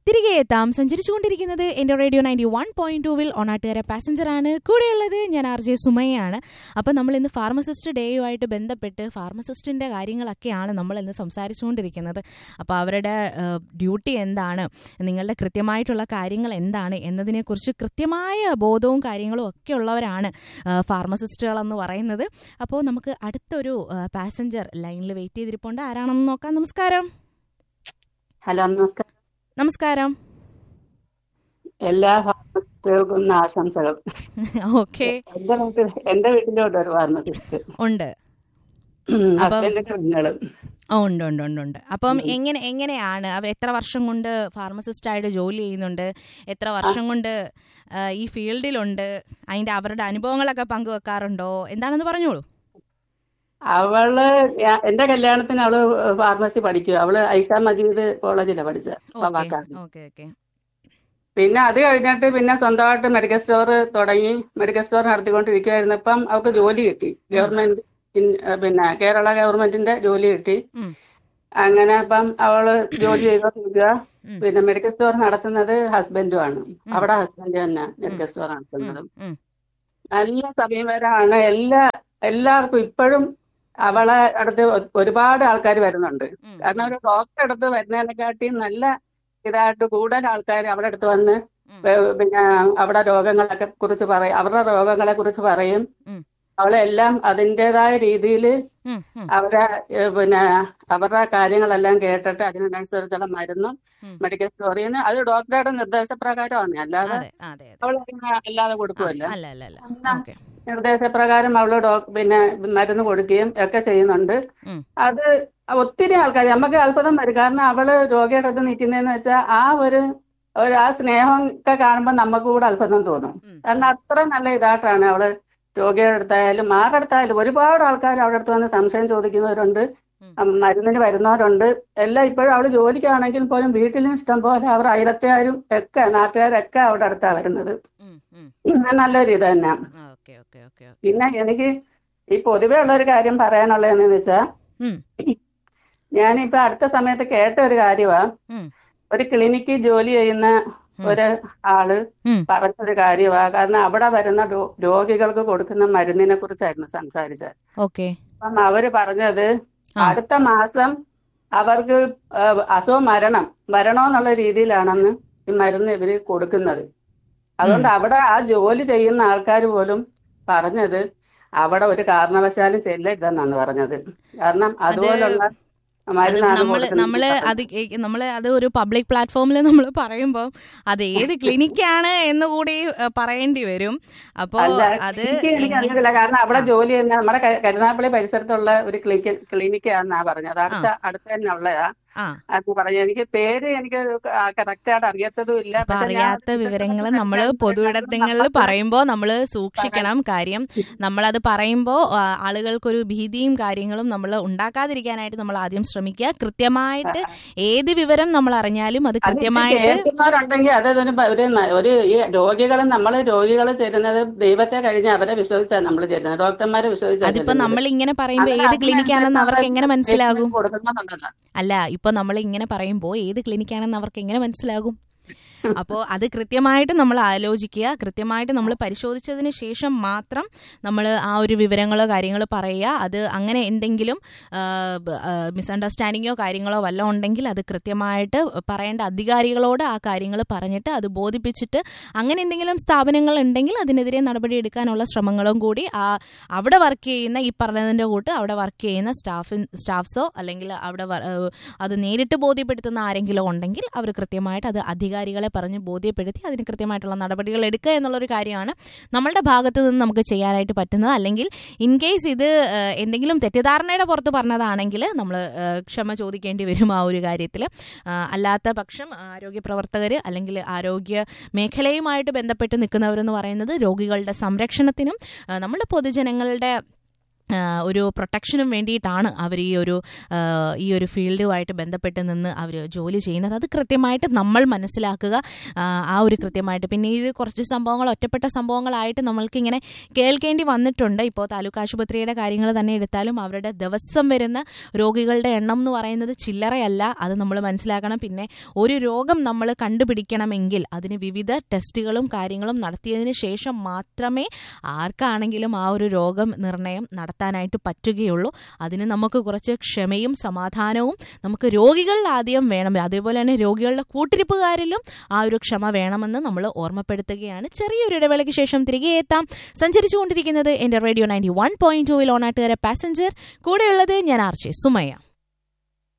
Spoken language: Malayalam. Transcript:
തിരികെ എത്താം സഞ്ചരിച്ചുകൊണ്ടിരിക്കുന്നത് എന്റെ റേഡിയോ നയൻറ്റി വൺ പോയിന്റ് ടൂവിൽ ഒണാട്ടുകാര പാസഞ്ചറാണ് കൂടെയുള്ളത് ഞാൻ ആർ ജെ സുമയാണ് അപ്പം നമ്മൾ ഇന്ന് ഫാർമസിസ്റ്റ് ഡേയുമായിട്ട് ബന്ധപ്പെട്ട് ഫാർമസിസ്റ്റിന്റെ കാര്യങ്ങളൊക്കെയാണ് നമ്മൾ ഇന്ന് സംസാരിച്ചുകൊണ്ടിരിക്കുന്നത് അപ്പോൾ അവരുടെ ഡ്യൂട്ടി എന്താണ് നിങ്ങളുടെ കൃത്യമായിട്ടുള്ള കാര്യങ്ങൾ എന്താണ് എന്നതിനെക്കുറിച്ച് കൃത്യമായ ബോധവും കാര്യങ്ങളും ഒക്കെ ഉള്ളവരാണ് ഫാർമസിസ്റ്റുകൾ എന്ന് പറയുന്നത് അപ്പോൾ നമുക്ക് അടുത്തൊരു പാസഞ്ചർ ലൈനിൽ വെയിറ്റ് ചെയ്തിരിപ്പുണ്ട് ആരാണെന്ന് നോക്കാം നമസ്കാരം ഹലോ നമസ്കാരം നമസ്കാരം എല്ലാ ഫാർമസിസ്റ്റുകൾക്കും ഇന്ന് ആശംസകൾ ഓക്കെ എന്റെ വീട്ടിൽ എന്റെ വീട്ടിലോട്ട് ഒരു ഫാർമസിസ്റ്റ് ഉണ്ട് ഹസ്ബൻഡിന്റെ കുഞ്ഞുങ്ങളും ഓ, ഉണ്ട് ഉണ്ട് ഉണ്ട് ഉണ്ട് അപ്പം എങ്ങനെ എങ്ങനെയാണ് അവ എത്ര വർഷം കൊണ്ട് ഫാർമസിസ്റ്റ് ആയിട്ട് ജോലി ചെയ്യുന്നുണ്ട് എത്ര വർഷം കൊണ്ട് ആ, ഈ ഫീൽഡിലുണ്ട് അതിന്റെ അവരുടെ അനുഭവങ്ങളൊക്കെ പങ്കുവെക്കാറുണ്ടോ എന്താണെന്ന് പറഞ്ഞോളൂ അവള് ഞാ- എന്റെ കല്യാണത്തിന് അവള് ഫാർമസി പഠിക്കുക അവള് ഐഷ മജീദ് കോളേജിലാണ് പഠിച്ച പാവാക്കാട് ഓക്കെ ഓക്കെ പിന്നെ അത് കഴിഞ്ഞിട്ട് പിന്നെ സ്വന്തമായിട്ട് മെഡിക്കൽ സ്റ്റോർ തുടങ്ങി മെഡിക്കൽ സ്റ്റോർ നടത്തിക്കൊണ്ടിരിക്കുവായിരുന്നപ്പം അവൾക്ക് ജോലി കിട്ടി ഗവൺമെന്റ് ഇൻ- പിന്നെ കേരള ഗവൺമെന്റിന്റെ ജോലി കിട്ടി ഉം. അങ്ങനെ അപ്പം അവള് ജോലി ചെയ്തോണ്ടിരിക്കുക ഉം. പിന്നെ മെഡിക്കൽ സ്റ്റോർ നടത്തുന്നത് ഹസ്ബൻഡുമാണ് അവിടെ ഹസ്ബൻഡ് തന്നെ മെഡിക്കൽ സ്റ്റോർ നടത്തുന്നത് ഉം. നല്ല സമീപനമാണ് എല്ലാ എല്ലാവർക്കും ഇപ്പോഴും അവളെ അടുത്ത് ഒ- ഒരുപാട് ആൾക്കാർ വരുന്നുണ്ട് ഉം. കാരണം ഒരു ഡോക്ടറെ അടുത്ത് വരുന്നതിനെക്കാട്ടി നല്ല ഇതായിട്ട് കൂടുതൽ ആൾക്കാർ അവിടെ അടുത്ത് വന്ന് ഉം. വേ- പിന്നെ അവിടെ രോഗങ്ങളൊക്കെ കുറിച്ച് പറയും അവരുടെ രോഗങ്ങളെ കുറിച്ച് പറയും ഉം. അവളെല്ലാം അതിൻ്റെതായ രീതിയിൽ ഉം. ഉം. അവരെ ഏഹ്, പിന്നെ അവരുടെ കാര്യങ്ങളെല്ലാം കേട്ടിട്ട് അതിനനുസരിച്ചുള്ള മരുന്നും ഉം. മെഡിക്കൽ സ്റ്റോറിൽ നിന്ന് അത് ഡോക്ടറുടെ നിർദ്ദേശപ്രകാരമാണ് അല്ലാതെ അതെ അതെ അതെ അവൾ അല്ലാതെ കൊടുക്കുമല്ല അല്ല അല്ല അല്ല എന്നാ? ഓക്കെ നിർദ്ദേശപ്രകാരം അവള് ഡോക് പിന്നെ മരുന്ന് കൊടുക്കുകയും ഒക്കെ ചെയ്യുന്നുണ്ട് ഉം. അത് ഒത്തിരി ആൾക്കാർ നമുക്ക് അത്ഭുതം വരും കാരണം അവള് രോഗിയുടെ അടുത്ത് നിൽക്കുന്നതെന്ന് വെച്ചാൽ ആ ഒരു ഒരു ആ സ്നേഹം ഒക്കെ കാണുമ്പോൾ നമുക്ക് കൂടെ അത്ഭുതം തോന്നും ഉം. കാരണം അത്ര നല്ല ഇതായിട്ടാണ് അവള് രോഗിയുടെ അടുത്തായാലും ആരുടെ അടുത്തായാലും ഒരുപാട് ആൾക്കാർ അവിടെ അടുത്ത് വന്ന് സംശയം ചോദിക്കുന്നവരുണ്ട് ഉം. ഉം, മരുന്നിന് വരുന്നവരുണ്ട് എല്ലാം ഇപ്പോഴും അവള് ജോലിക്കാണെങ്കിൽ പോലും വീട്ടിലും ഇഷ്ടം പോലെ അവർ അയലത്തുകാരും ഒക്കെ നാട്ടുകാരൊക്കെ അവിടെ അടുത്താ വരുന്നത് ഉം. ഉം. നല്ലൊരു ഇത് തന്നെ ഓക്കെ ഓക്കെ ഓക്കെ ഓക്കെ പിന്നെ എനിക്ക് ഈ പൊതുവെ ഉള്ള ഒരു കാര്യം പറയാനുള്ളതെന്ന് വെച്ചാൽ ഉം. ഞാനിപ്പോ അടുത്ത സമയത്ത് കേട്ട ഒരു കാര്യമാ ഉം. ഒരു ക്ലിനിക്കിൽ ജോലി ചെയ്യുന്ന ഒരു ആള് ഉം. പറഞ്ഞൊരു കാര്യമാ കാരണം അവിടെ വരുന്ന രോ- രോഗികൾക്ക് കൊടുക്കുന്ന മരുന്നിനെ കുറിച്ചായിരുന്നു സംസാരിച്ചത് ഓക്കെ അപ്പം അവര് പറഞ്ഞത് ആ. അടുത്ത മാസം അവർക്ക് ഏഹ്, അസുഖം മരണം വരണോന്നുള്ള രീതിയിലാണെന്ന് ഈ മരുന്ന് ഇവര് കൊടുക്കുന്നത് അതുകൊണ്ട് അവിടെ ആ ജോലി ചെയ്യുന്ന ആൾക്കാർ പോലും പറഞ്ഞത് അവിടെ ഒരു കാരണവശാലും ചെല്ലരുതെന്നാണ് പറഞ്ഞത് കാരണം അതുപോലുള്ള മരുന്നാണ് നമ്മള് കൊടുക്കുന്നത്. നമ്മള് അത് കേ- നമ്മള് അത് ഒരു പബ്ലിക് പ്ലാറ്റ്ഫോമിൽ നമ്മൾ പറയുമ്പോൾ അത് ഏത് ക്ലിനിക്കാണ് എന്ന് കൂടി ഏഹ്, പറയേണ്ടി വരും അപ്പോ അല്ല അത് എനിക്ക് എനിക്ക് എങ്ങനെ- അറിയില്ല കാരണം അവിടെ ജോലി ചെയ്യുന്ന നമ്മുടെ ക- കരുനാഗപ്പള്ളി പരിസരത്തുള്ള ഒരു ക്ലിനിക്ക് ക്ലിനിക്കാന്നാ പറഞ്ഞത് അടുത്ത അടുത്ത് തന്നെ ഉള്ളതാ ആ അത് പറഞ്ഞു എനിക്ക് പേര് എനിക്ക് കറക്റ്റ് ആയിട്ട് അറിയാത്തതും ഇല്ല അപ്പൊ പക്ഷെ ഞാൻ അറിയാത്ത വിവരങ്ങൾ നമ്മൾ പൊതുയിടങ്ങളിൽ പറയുമ്പോൾ നമ്മൾ സൂക്ഷിക്കണം കാര്യം നമ്മളത് പറയുമ്പോൾ ആളുകൾക്കൊരു ഭീതിയും കാര്യങ്ങളും നമ്മൾ ഉണ്ടാക്കാതിരിക്കാനായിട്ട് നമ്മൾ ആദ്യം ശ്രമിക്കുക കൃത്യമായിട്ട് ഏത് വിവരം നമ്മൾ അറിഞ്ഞാലും അത് അത് കൃത്യമായിട്ട് കേൾക്കുന്നവരുണ്ടെങ്കിൽ അത് ഒരു ഒരു ന- ഒരു ഈ രോഗികൾ നമ്മൾ രോഗികൾ ചേരുന്നത് ദൈവത്തെ കഴിഞ്ഞ് അവരെ വിശ്വസിച്ചാണ് നമ്മൾ ചേരുന്നത് ഡോക്ടർമാരെ വിശ്വസിച്ചാണ് അതിപ്പോ നമ്മൾ ഇങ്ങനെ പറയുമ്പോൾ ഏത് ക്ലിനിക്കാണെന്ന് അവർക്ക് എങ്ങനെ മനസ്സിലാകും കൊടുക്കുന്നുണ്ടല്ലോ അല്ല ഇപ്പൊ നമ്മൾ ഇങ്ങനെ പറയുമ്പോൾ ഏത് ക്ലിനിക്കാണെന്ന് അവർക്ക് എങ്ങനെ മനസ്സിലാകും അപ്പോൾ അത് കൃത്യമായിട്ട് നമ്മൾ ആലോചിക്കുക കൃത്യമായിട്ട് നമ്മൾ പരിശോധിച്ചതിന് ശേഷം മാത്രം നമ്മൾ ആ ഒരു വിവരങ്ങളോ കാര്യങ്ങളോ പറയുക അത് അങ്ങനെ എന്തെങ്കിലും മിസ്അണ്ടർസ്റ്റാൻഡിങ്ങോ കാര്യങ്ങളോ വല്ലതും ഉണ്ടെങ്കിൽ അത് കൃത്യമായിട്ട് പറയേണ്ട അധികാരികളോട് ആ കാര്യങ്ങൾ പറഞ്ഞിട്ട് അത് ബോധിപ്പിച്ചിട്ട് അങ്ങനെ എന്തെങ്കിലും സ്ഥാപനങ്ങൾ ഉണ്ടെങ്കിൽ അതിനെതിരെ നടപടി എടുക്കാനുള്ള ശ്രമങ്ങളും കൂടി ആ അവിടെ വർക്ക് ചെയ്യുന്ന ഈ പറഞ്ഞതിൻ്റെ കൂട്ട് അവിടെ വർക്ക് ചെയ്യുന്ന സ്റ്റാഫ് സ്റ്റാഫ്സോ അല്ലെങ്കിൽ അവിടെ വ- ഏഹ് അത് നേരിട്ട് ബോധ്യപ്പെടുത്തുന്ന ആരെങ്കിലും ഉണ്ടെങ്കിൽ അവർ കൃത്യമായിട്ട് അത് അധികാരികളെ പറഞ്ഞ് ബോധ്യപ്പെടുത്തി അതിന് കൃത്യമായിട്ടുള്ള നടപടികൾ എടുക്കുക എന്നുള്ളൊരു കാര്യമാണ് നമ്മളുടെ ഭാഗത്ത് നിന്ന് നമുക്ക് ചെയ്യാനായിട്ട് പറ്റുന്നത് അല്ലെങ്കിൽ ഇൻ കേസ് ഇത് ഏഹ്, എന്തെങ്കിലും തെറ്റിദ്ധാരണയുടെ പുറത്ത് പറഞ്ഞതാണെങ്കിൽ നമ്മൾ ക്ഷമ ചോദിക്കേണ്ടി വരും ആ ഒരു കാര്യത്തിൽ അല്ലാത്ത പക്ഷം ആരോഗ്യ പ്രവർത്തകർ അല്ലെങ്കിൽ ആരോഗ്യ മേഖലയുമായിട്ട് ബന്ധപ്പെട്ട് നിൽക്കുന്നവരെന്ന് പറയുന്നത് രോഗികളുടെ സംരക്ഷണത്തിനും ആ, നമ്മുടെ പൊതുജനങ്ങളുടെ ആ, ഒരു പ്രൊട്ടക്ഷനും വേണ്ടിയിട്ടാണ് അവർ ഈ ഒരു ആ, ഈ ഒരു ഫീൽഡുമായിട്ട് ബന്ധപ്പെട്ട് നിന്ന് അവർ ജോലി ചെയ്യുന്നത് അത് കൃത്യമായിട്ട് നമ്മൾ മനസ്സിലാക്കുക ആ, ആ ഒരു കൃത്യമായിട്ട് പിന്നെ ഇത് കുറച്ച് സംഭവങ്ങൾ ഒറ്റപ്പെട്ട സംഭവങ്ങളായിട്ട് നമ്മൾക്ക് ഇങ്ങനെ കേൾക്കേണ്ടി വന്നിട്ടുണ്ട് ഇപ്പോൾ താലൂക്ക് ആശുപത്രിയുടെ കാര്യങ്ങൾ തന്നെ എടുത്താലും അവരുടെ ദിവസം വരുന്ന രോഗികളുടെ എണ്ണം എന്ന് പറയുന്നത് ചില്ലറയല്ല അത് നമ്മൾ മനസ്സിലാക്കണം പിന്നെ ഒരു രോഗം നമ്മൾ കണ്ടുപിടിക്കണമെങ്കിൽ അതിന് വിവിധ ടെസ്റ്റുകളും കാര്യങ്ങളും നടത്തിയതിന് ശേഷം മാത്രമേ ആർക്കാണെങ്കിലും ആ ഒരു രോഗം നിർണയം നടത്താനായിട്ട് പറ്റുകയുള്ളൂ അതിന് നമുക്ക് കുറച്ച് ക്ഷമയും സമാധാനവും നമുക്ക് രോഗികളിൽ ആദ്യം വേണം അതേപോലെ തന്നെ രോഗികളുടെ കൂട്ടിരിപ്പുകാരിലും ആ ഒരു ക്ഷമ വേണമെന്ന് നമ്മൾ ഓർമ്മപ്പെടുത്തുകയാണ് ചെറിയൊരു ഇടവേളയ്ക്ക് ശേഷം തിരികെ എത്താം സഞ്ചരിച്ചുകൊണ്ടിരിക്കുന്നത് എന്റെ റേഡിയോ നയൻറ്റി വൺ പോയിന്റ് ടൂവിൽ ഓണാട്ടുകാരെ പാസഞ്ചർ കൂടെയുള്ളത് ഞാൻ ആർച്ചെ സുമയ്യ